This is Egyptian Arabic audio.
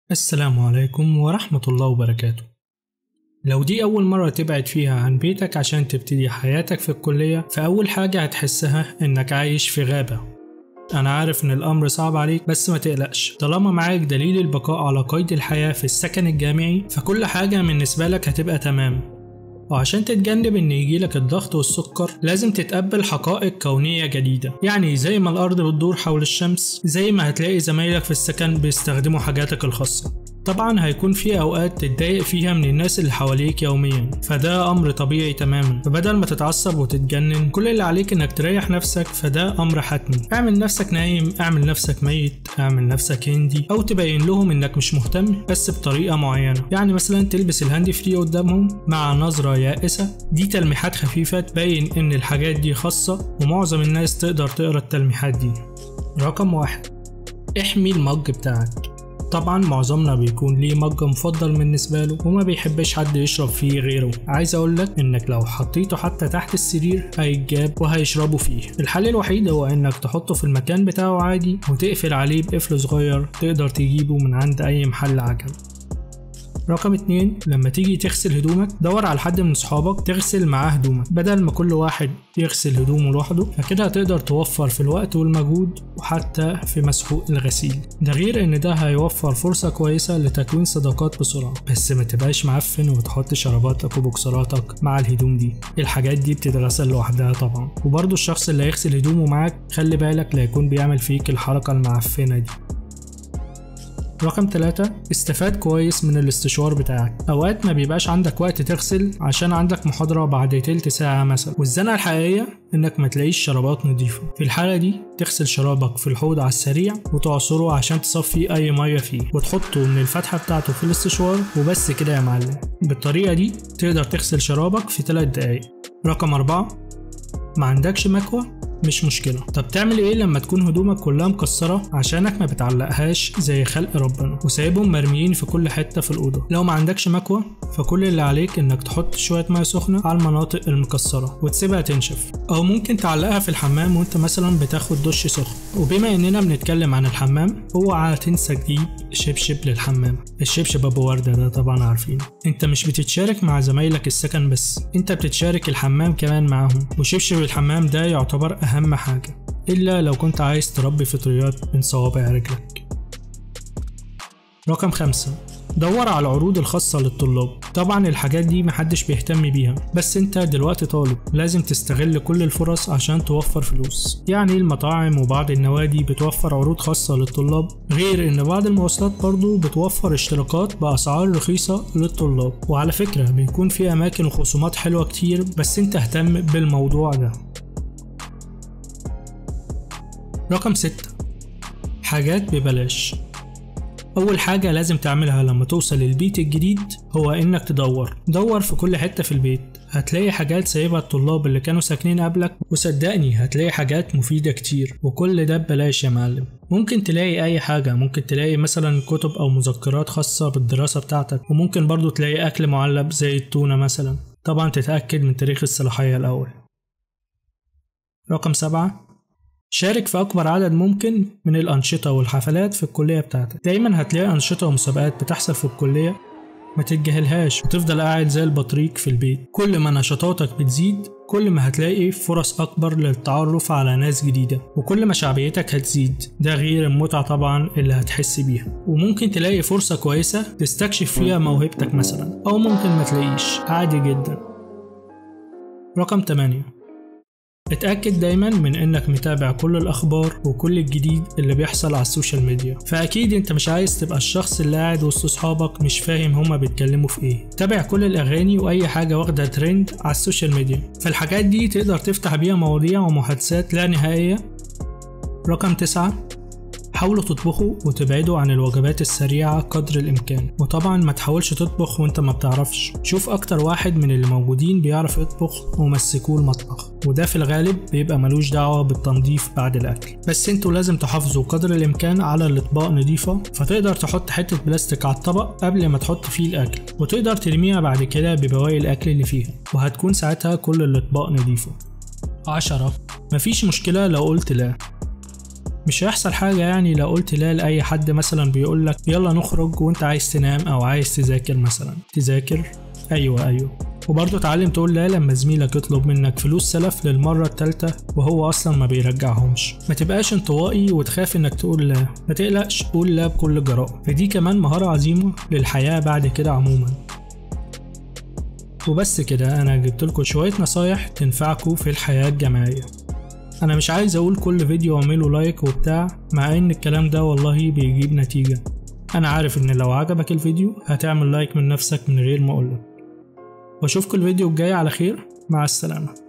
السلام عليكم ورحمة الله وبركاته لو دي أول مرة تبعد فيها عن بيتك عشان تبتدي حياتك في الكلية فأول حاجة هتحسها إنك عايش في غابة أنا عارف إن الأمر صعب عليك بس ما تقلقش طالما معاك دليل البقاء على قيد الحياة في السكن الجامعي فكل حاجة بالنسبة لك هتبقى تمام وعشان تتجنب ان يجيلك الضغط والسكر لازم تتقبل حقائق كونية جديدة يعني زي ما الارض بتدور حول الشمس زي ما هتلاقي زمايلك في السكن بيستخدموا حاجاتك الخاصة طبعا هيكون في اوقات تتضايق فيها من الناس اللي حواليك يوميا فده امر طبيعي تماما فبدل ما تتعصب وتتجنن كل اللي عليك انك تريح نفسك فده امر حتمي اعمل نفسك نايم اعمل نفسك ميت اعمل نفسك هندي او تبين لهم انك مش مهتم بس بطريقه معينه يعني مثلا تلبس الهاندي فري قدامهم مع نظره يائسه دي تلميحات خفيفه تبين ان الحاجات دي خاصه ومعظم الناس تقدر تقرا التلميحات دي رقم واحد احمي المج بتاعك طبعا معظمنا بيكون ليه مج مفضل بالنسبة له وما بيحبش حد يشرب فيه غيره عايز اقولك انك لو حطيته حتى تحت السرير هيتجاب وهيشربوا فيه الحل الوحيد هو انك تحطه في المكان بتاعه عادي وتقفل عليه بقفل صغير تقدر تجيبه من عند اي محل عجل رقم اتنين لما تيجي تغسل هدومك دور على حد من صحابك تغسل معاه هدومك بدل ما كل واحد يغسل هدومه لوحده فكده هتقدر توفر في الوقت والمجهود وحتى في مسحوق الغسيل ده غير ان ده هيوفر فرصة كويسة لتكوين صداقات بسرعة بس ما تبقاش معفن وتحط شراباتك وبوكسراتك مع الهدوم دي الحاجات دي بتتغسل لوحدها طبعا وبرضه الشخص اللي هيغسل هدومه معاك خلي بالك لا يكون بيعمل فيك الحركة المعفنة دي رقم 3 استفاد كويس من الاستشوار بتاعك اوقات ما بيبقاش عندك وقت تغسل عشان عندك محاضرة بعد تلت ساعة مثلا والزنقة الحقيقية انك ما تلاقيش شرابات نظيفة في الحالة دي تغسل شرابك في الحوض على السريع وتعصره عشان تصفي اي مية فيه وتحطه من الفتحة بتاعته في الاستشوار وبس كده يا معلم بالطريقة دي تقدر تغسل شرابك في 3 دقايق رقم 4 ما عندكش مكوة مش مشكلة طب تعمل ايه لما تكون هدومك كلها مكسرة عشانك ما بتعلقهاش زي خلق ربنا وسايبهم مرميين في كل حتة في الأوضة لو ما عندكش مكوة فكل اللي عليك انك تحط شوية مية سخنة على المناطق المكسرة وتسيبها تنشف او ممكن تعلقها في الحمام وانت مثلا بتاخد دش سخن وبما اننا بنتكلم عن الحمام اوعى تنسى تجيب شبشب للحمام الشبشب ابو وردة ده طبعا عارفين انت مش بتتشارك مع زمايلك السكن بس انت بتتشارك الحمام كمان معاهم وشبشب الحمام ده يعتبر أهم حاجة إلا لو كنت عايز تربي فطريات من صوابع رجلك رقم خمسة دور على العروض الخاصة للطلاب طبعا الحاجات دي محدش بيهتم بيها بس انت دلوقتي طالب لازم تستغل كل الفرص عشان توفر فلوس يعني المطاعم وبعض النوادي بتوفر عروض خاصة للطلاب غير ان بعض المواصلات برضو بتوفر اشتراكات بأسعار رخيصة للطلاب وعلى فكرة بيكون في أماكن وخصومات حلوة كتير بس انت اهتم بالموضوع ده رقم ستة حاجات ببلاش أول حاجة لازم تعملها لما توصل للبيت الجديد هو إنك تدور دور في كل حتة في البيت هتلاقي حاجات سايبها الطلاب اللي كانوا ساكنين قبلك وصدقني هتلاقي حاجات مفيدة كتير وكل ده ببلاش يا معلم ممكن تلاقي أي حاجة ممكن تلاقي مثلا كتب أو مذكرات خاصة بالدراسة بتاعتك وممكن برضو تلاقي أكل معلب زي التونة مثلا طبعا تتأكد من تاريخ الصلاحية الأول رقم سبعة شارك في أكبر عدد ممكن من الأنشطة والحفلات في الكلية بتاعتك دايما هتلاقي أنشطة ومسابقات بتحصل في الكلية ما تتجاهلهاش وتفضل قاعد زي البطريق في البيت كل ما نشاطاتك بتزيد كل ما هتلاقي فرص أكبر للتعرف على ناس جديدة وكل ما شعبيتك هتزيد ده غير المتعة طبعا اللي هتحس بيها وممكن تلاقي فرصة كويسة تستكشف فيها موهبتك مثلا أو ممكن ما تلاقيش عادي جدا رقم 8 اتأكد دايما من انك متابع كل الاخبار وكل الجديد اللي بيحصل على السوشيال ميديا فاكيد انت مش عايز تبقى الشخص اللي قاعد وسط اصحابك مش فاهم هما بيتكلموا في ايه تابع كل الاغاني واي حاجة واخدة ترند على السوشيال ميديا فالحاجات دي تقدر تفتح بيها مواضيع ومحادثات لا نهائية رقم تسعة حاولوا تطبخوا وتبعدوا عن الوجبات السريعة قدر الإمكان وطبعا ما تحاولش تطبخ وانت ما بتعرفش شوف أكتر واحد من اللي موجودين بيعرف يطبخ ومسكوه المطبخ وده في الغالب بيبقى ملوش دعوة بالتنظيف بعد الأكل بس انتوا لازم تحافظوا قدر الإمكان على الأطباق نضيفة فتقدر تحط حتة بلاستيك على الطبق قبل ما تحط فيه الأكل وتقدر ترميها بعد كده ببواقي الأكل اللي فيها وهتكون ساعتها كل الأطباق نضيفة عشرة مفيش مشكلة لو قلت لا مش هيحصل حاجة يعني لو قلت لا لأي حد مثلا بيقولك يلا نخرج وانت عايز تنام أو عايز تذاكر مثلا تذاكر أيوة أيوة وبرضه اتعلم تقول لا لما زميلك يطلب منك فلوس سلف للمرة التالتة وهو أصلا ما بيرجعهمش ما تبقاش انطوائي وتخاف انك تقول لا ما تقلقش قول لا بكل جراءة فدي كمان مهارة عظيمة للحياة بعد كده عموما وبس كده أنا جبتلكوا شوية نصايح تنفعكوا في الحياة الجامعية أنا مش عايز أقول كل فيديو أعمله لايك وبتاع مع إن الكلام ده والله بيجيب نتيجة أنا عارف إن لو عجبك الفيديو هتعمل لايك من نفسك من غير ما أقولك وأشوفكوا الفيديو الجاي على خير مع السلامة